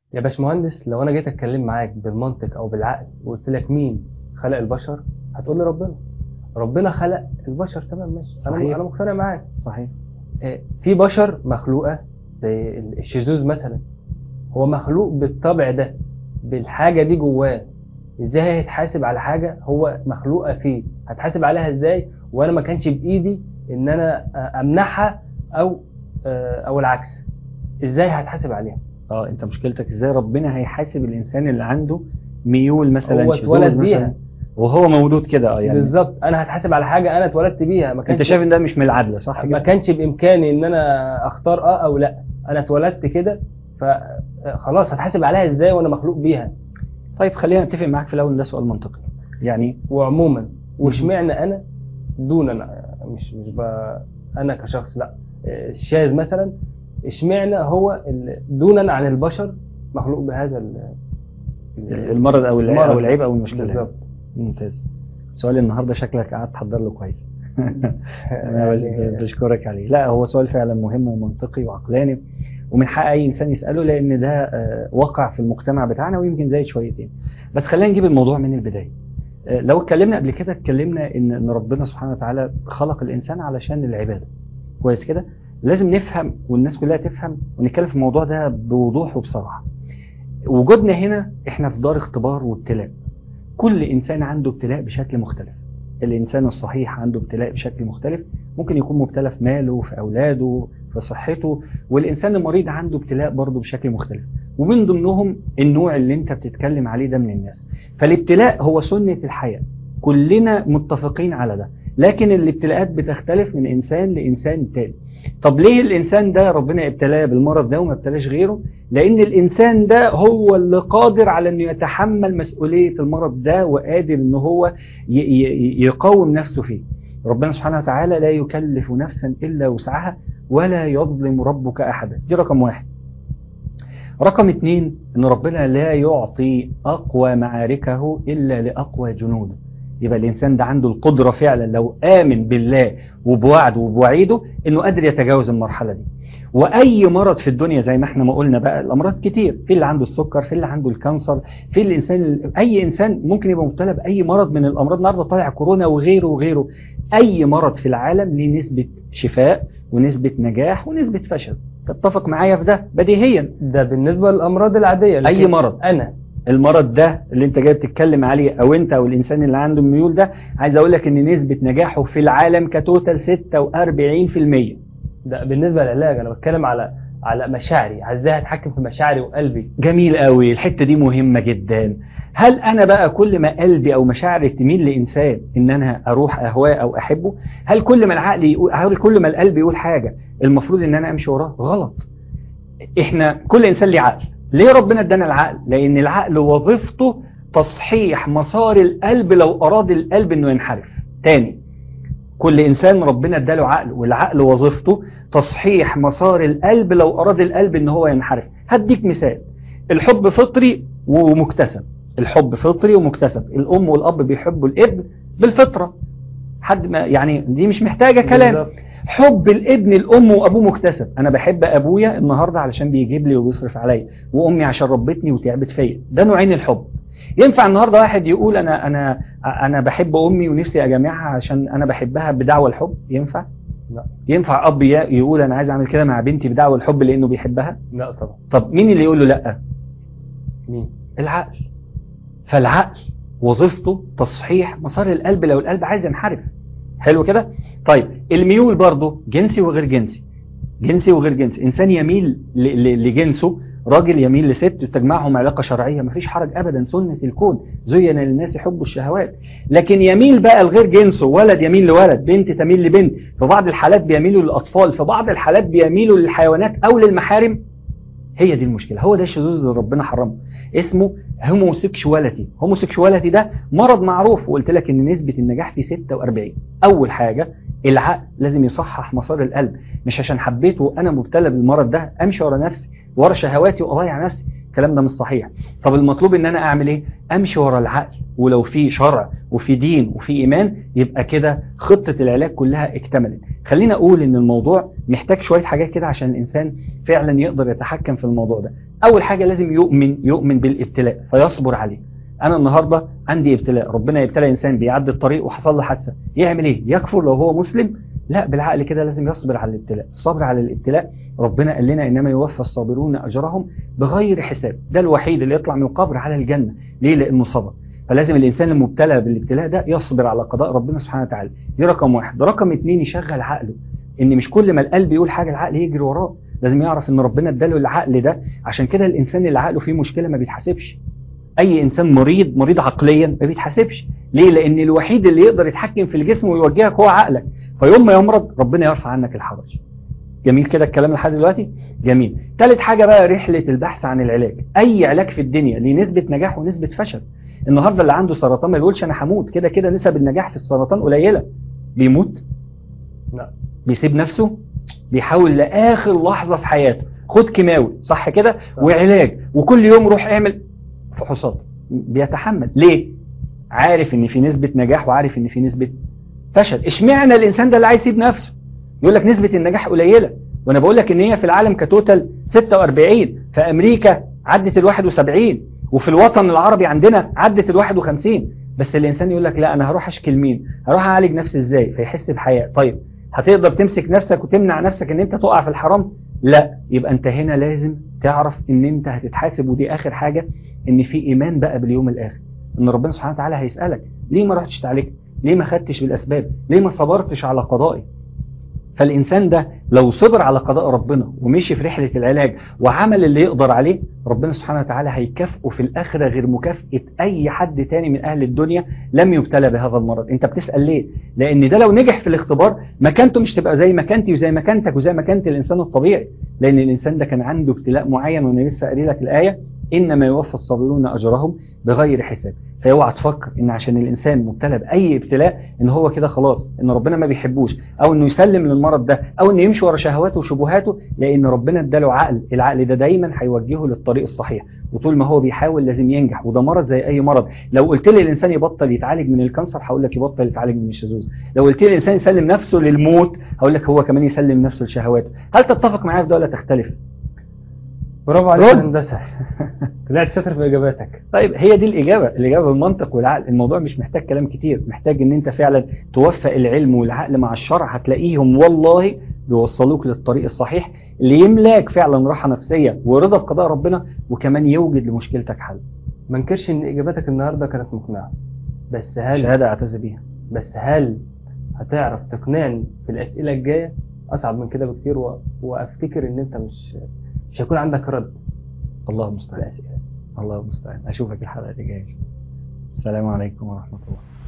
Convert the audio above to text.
يا باشمهندس لو انا جيت اتكلم معاك بالمنطق او بالعقل وقلت لك مين خلق البشر هتقول لي ربنا ربنا خلق البشر تمام ماشي انا صحيح. انا مقتنع معاك صحيح آه، في بشر مخلوقه زي الشذوذ مثلا هو مخلوق بالطبع ده بالحاجه دي جواه ازاي هيتحاسب على حاجه هو مخلوقه فيه هتحاسب عليها ازاي وانا ما كانش بايدي ان انا آه، امنحها او آه، او العكس ازاي هتحاسب عليها اه انت مشكلتك ازاي ربنا هيحاسب الانسان اللي عنده ميول مثلا هو شذوذ اتولد مثلا بيها وهو مولود كده اه يعني بالظبط انا هتحاسب على حاجه انا اتولدت بيها ما كانش انت شايف ان ده مش من العدل صح ما كده؟ كانش بامكاني ان انا اختار اه او لا انا اتولدت كده فخلاص هتحاسب عليها ازاي وانا مخلوق بيها طيب خلينا نتفق معاك في الاول ان ده سؤال منطقي يعني وعموما واشمعنى انا دون انا مش مش ب... انا كشخص لا الشاذ مثلا اشمعنى هو ال- دونا عن البشر مخلوق بهذا ال... ال- المرض او العيب المرض. او العيب او المشكله بالظبط ممتاز سؤال النهارده شكلك قاعد تحضر له كويس انا بش- يعني بشكرك عليه لا هو سؤال فعلا مهم ومنطقي وعقلاني ومن حق اي انسان يساله لان ده آه، واقع في المجتمع بتاعنا ويمكن زايد شويتين بس خلينا نجيب الموضوع من البدايه آه، لو اتكلمنا قبل كده اتكلمنا ان ان ربنا سبحانه وتعالى خلق الانسان علشان العباده كويس كده لازم نفهم والناس كلها تفهم ونتكلم في الموضوع ده بوضوح وبصراحه وجودنا هنا احنا في دار اختبار وابتلاء كل انسان عنده ابتلاء بشكل مختلف الانسان الصحيح عنده ابتلاء بشكل مختلف ممكن يكون مبتلى في ماله في اولاده في صحته والانسان المريض عنده ابتلاء برضه بشكل مختلف ومن ضمنهم النوع اللي انت بتتكلم عليه ده من الناس فالابتلاء هو سنة الحياة كلنا متفقين على ده لكن الابتلاءات بتختلف من انسان لانسان تاني طب ليه الانسان ده ربنا ابتلاه بالمرض ده وما ابتلاش غيره لان الانسان ده هو اللي قادر على انه يتحمل مسؤولية المرض ده وقادر ان هو ي- ي- يقاوم نفسه فيه ربنا سبحانه وتعالى لا يكلف نفسا الا وسعها ولا يظلم ربك احدا دي رقم واحد رقم اتنين ان ربنا لا يعطي اقوى معاركه الا لاقوى جنوده يبقى الانسان ده عنده القدرة فعلا لو امن بالله وبوعده وبوعيده انه قادر يتجاوز المرحلة دي واي مرض في الدنيا زي ما احنا ما قلنا بقى الامراض كتير في اللي عنده السكر في اللي عنده الكانسر في الانسان اي انسان ممكن يبقى مبتلى باي مرض من الامراض النهارده طالع كورونا وغيره وغيره اي مرض في العالم ليه نسبة شفاء ونسبة نجاح ونسبة فشل تتفق معايا في ده بديهيا ده بالنسبه للامراض العاديه اي لكن مرض انا المرض ده اللي انت جاي بتتكلم عليه او انت او الانسان اللي عنده الميول ده عايز اقول لك ان نسبة نجاحه في العالم كتوتال 46% ده بالنسبه للعلاج انا بتكلم على على مشاعري ازاي اتحكم في مشاعري وقلبي جميل قوي الحتة دي مهمة جدا هل انا بقى كل ما قلبي او مشاعري تميل لانسان ان انا اروح اهواه او احبه هل كل ما العقل يقول هل كل ما القلب يقول حاجة المفروض ان انا امشي وراه غلط احنا كل انسان ليه عقل ليه ربنا ادانا العقل لان العقل وظيفته تصحيح مسار القلب لو اراد القلب انه ينحرف تاني كل انسان ربنا اداله عقل والعقل وظيفته تصحيح مسار القلب لو اراد القلب ان هو ينحرف هديك مثال الحب فطري ومكتسب الحب فطري ومكتسب الام والاب بيحبوا الابن بالفطره حد ما يعني دي مش محتاجه كلام بالظبط. حب الابن الام وابوه مكتسب انا بحب ابويا النهارده علشان بيجيب لي وبيصرف عليا وامي عشان ربتني وتعبت فيا ده نوعين الحب ينفع النهارده واحد يقول انا انا انا بحب امي ونفسي اجامعها عشان انا بحبها بدعوى الحب ينفع لا. ينفع اب ي- يقول انا عايز اعمل كده مع بنتي بدعوى الحب لانه بيحبها لا طبعا طب مين اللي يقول له لا مين العقل فالعقل وظيفته تصحيح مسار القلب لو القلب عايز ينحرف حلو كده طيب الميول برضه جنسي وغير جنسي جنسي وغير جنسي انسان يميل ل- ل- لجنسه راجل يميل لست وتجمعهم علاقة شرعية مفيش حرج أبدا سنة الكون زين للناس حب الشهوات لكن يميل بقى لغير جنسه ولد يميل لولد بنت تميل لبنت في بعض الحالات بيميلوا للأطفال في بعض الحالات بيميلوا للحيوانات أو للمحارم هي دي المشكلة هو ده الشذوذ اللي ربنا حرمه اسمه هوموسيكشواليتي هوموسيكشواليتي ده مرض معروف وقلت لك ان نسبة النجاح فيه 46 اول حاجة العقل لازم يصحح مسار القلب مش عشان حبيته وانا مبتلى بالمرض ده امشي ورا نفسي ورا شهواتي واضيع نفسي الكلام ده مش صحيح طب المطلوب ان انا اعمل ايه امشي ورا العقل ولو في شرع وفي دين وفي ايمان يبقى كده خطة العلاج كلها اكتملت خلينا اقول ان الموضوع محتاج شوية حاجات كده عشان الانسان فعلا يقدر يتحكم في الموضوع ده اول حاجه لازم يؤمن يؤمن بالابتلاء فيصبر عليه انا النهارده عندي ابتلاء ربنا يبتلى انسان بيعدي الطريق وحصل له حادثه يعمل ايه يكفر لو هو مسلم لا بالعقل كده لازم يصبر على الابتلاء الصبر على الابتلاء ربنا قال لنا انما يوفى الصابرون اجرهم بغير حساب ده الوحيد اللي يطلع من القبر على الجنه ليه لانه صبر فلازم الانسان المبتلى بالابتلاء ده يصبر على قضاء ربنا سبحانه وتعالى دي رقم واحد رقم اتنين يشغل عقله ان مش كل ما القلب يقول حاجه العقل يجري وراه لازم يعرف ان ربنا اداله العقل ده عشان كده الانسان اللي عقله فيه مشكله ما بيتحاسبش اي انسان مريض مريض عقليا ما بيتحاسبش ليه لان الوحيد اللي يقدر يتحكم في الجسم ويوجهك هو عقلك فيوم ما يمرض ربنا يرفع عنك الحرج جميل كده الكلام لحد دلوقتي جميل ثالث حاجه بقى رحله البحث عن العلاج اي علاج في الدنيا ليه نسبه نجاح ونسبه فشل النهارده اللي عنده سرطان ما بيقولش انا هموت كده كده نسب النجاح في السرطان قليله بيموت لا بيسيب نفسه بيحاول لاخر لحظه في حياته خد كيماوي صح كده صح. وعلاج وكل يوم روح اعمل فحوصات بيتحمل ليه عارف ان في نسبه نجاح وعارف ان في نسبه فشل اشمعنى الانسان ده اللي عايز يسيب نفسه يقول لك نسبه النجاح قليله وانا بقول لك ان هي في العالم كتوتال 46 في امريكا عدت ال 71 وفي الوطن العربي عندنا عدت ال 51 بس الانسان يقول لك لا انا هروح اشكي لمين هروح اعالج نفسي ازاي فيحس بحياء طيب هتقدر تمسك نفسك وتمنع نفسك ان انت تقع في الحرام لا يبقى انت هنا لازم تعرف ان انت هتتحاسب ودي اخر حاجه ان في ايمان بقى باليوم الاخر ان ربنا سبحانه وتعالى هيسالك ليه ما رحتش تعالجت ليه ما خدتش بالاسباب ليه ما صبرتش على قضائي فالإنسان ده لو صبر على قضاء ربنا ومشي في رحلة العلاج وعمل اللي يقدر عليه ربنا سبحانه وتعالى هيكافئه في الآخرة غير مكافأة أي حد تاني من أهل الدنيا لم يبتلى بهذا المرض أنت بتسأل ليه؟ لأن ده لو نجح في الاختبار مكانته مش تبقى زي مكانتي وزي مكانتك وزي مكانة الإنسان الطبيعي لأن الإنسان ده كان عنده ابتلاء معين وأنا لسه قاري لك الآية إنما يوفى الصابرون أجرهم بغير حساب فاوعى تفكر ان عشان الانسان مبتلى باي ابتلاء ان هو كده خلاص ان ربنا ما بيحبوش او انه يسلم للمرض ده او انه يمشي ورا شهواته وشبهاته لان ربنا اداله عقل العقل ده دايما هيوجهه للطريق الصحيح وطول ما هو بيحاول لازم ينجح وده مرض زي اي مرض لو قلت لي الانسان يبطل يتعالج من الكانسر هقول لك يبطل يتعالج من الشذوذ لو قلت لي الانسان يسلم نفسه للموت هقول لك هو كمان يسلم نفسه لشهواته هل تتفق معايا في ده ولا تختلف برافو عليك رد. يا هندسه طلعت شاطر في اجاباتك طيب هي دي الإجابة الإجابة بالمنطق والعقل الموضوع مش محتاج كلام كتير محتاج ان انت فعلا توفق العلم والعقل مع الشرع هتلاقيهم والله بيوصلوك للطريق الصحيح اللي يملاك فعلا راحة نفسية ورضا بقضاء ربنا وكمان يوجد لمشكلتك حل ما انكرش ان اجاباتك النهارده كانت مقنعه بس هل شهادة اعتز بيها بس هل هتعرف تقنعني في الاسئله الجايه اصعب من كده بكتير و... وافتكر ان انت مش مش هيكون عندك رد الله في المستعان الاسئله الله المستعان اشوفك الحلقة اللي جاية السلام عليكم ورحمة الله